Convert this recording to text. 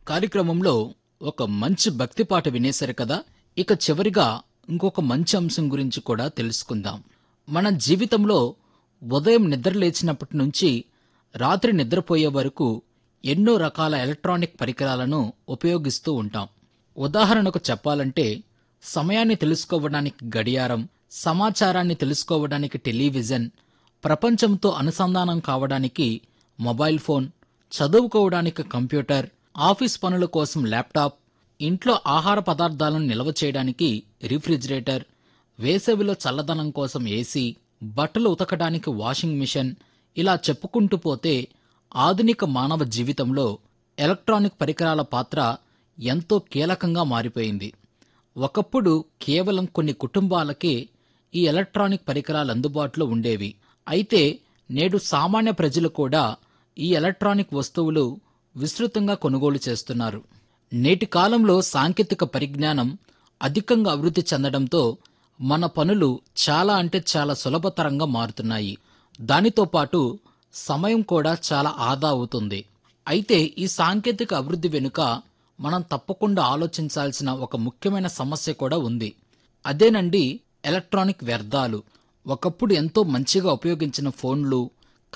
కార్యక్రమంలో ఒక మంచి భక్తి పాట వినేశారు కదా ఇక చివరిగా ఇంకొక మంచి అంశం గురించి కూడా తెలుసుకుందాం మన జీవితంలో ఉదయం నిద్ర లేచినప్పటి నుంచి రాత్రి నిద్రపోయే వరకు ఎన్నో రకాల ఎలక్ట్రానిక్ పరికరాలను ఉపయోగిస్తూ ఉంటాం ఉదాహరణకు చెప్పాలంటే సమయాన్ని తెలుసుకోవడానికి గడియారం సమాచారాన్ని తెలుసుకోవడానికి టెలివిజన్ ప్రపంచంతో అనుసంధానం కావడానికి మొబైల్ ఫోన్ చదువుకోవడానికి కంప్యూటర్ ఆఫీస్ పనుల కోసం ల్యాప్టాప్ ఇంట్లో ఆహార పదార్థాలను నిల్వ చేయడానికి రిఫ్రిజిరేటర్ వేసవిలో చల్లదనం కోసం ఏసీ బట్టలు ఉతకడానికి వాషింగ్ మిషన్ ఇలా చెప్పుకుంటూ పోతే ఆధునిక మానవ జీవితంలో ఎలక్ట్రానిక్ పరికరాల పాత్ర ఎంతో కీలకంగా మారిపోయింది ఒకప్పుడు కేవలం కొన్ని కుటుంబాలకే ఈ ఎలక్ట్రానిక్ పరికరాలు అందుబాటులో ఉండేవి అయితే నేడు సామాన్య ప్రజలు కూడా ఈ ఎలక్ట్రానిక్ వస్తువులు విస్తృతంగా కొనుగోలు చేస్తున్నారు నేటి కాలంలో సాంకేతిక పరిజ్ఞానం అధికంగా అభివృద్ధి చెందడంతో మన పనులు చాలా అంటే చాలా సులభతరంగా మారుతున్నాయి దానితో పాటు సమయం కూడా చాలా ఆదా అవుతుంది అయితే ఈ సాంకేతిక అభివృద్ధి వెనుక మనం తప్పకుండా ఆలోచించాల్సిన ఒక ముఖ్యమైన సమస్య కూడా ఉంది అదేనండి ఎలక్ట్రానిక్ వ్యర్థాలు ఒకప్పుడు ఎంతో మంచిగా ఉపయోగించిన ఫోన్లు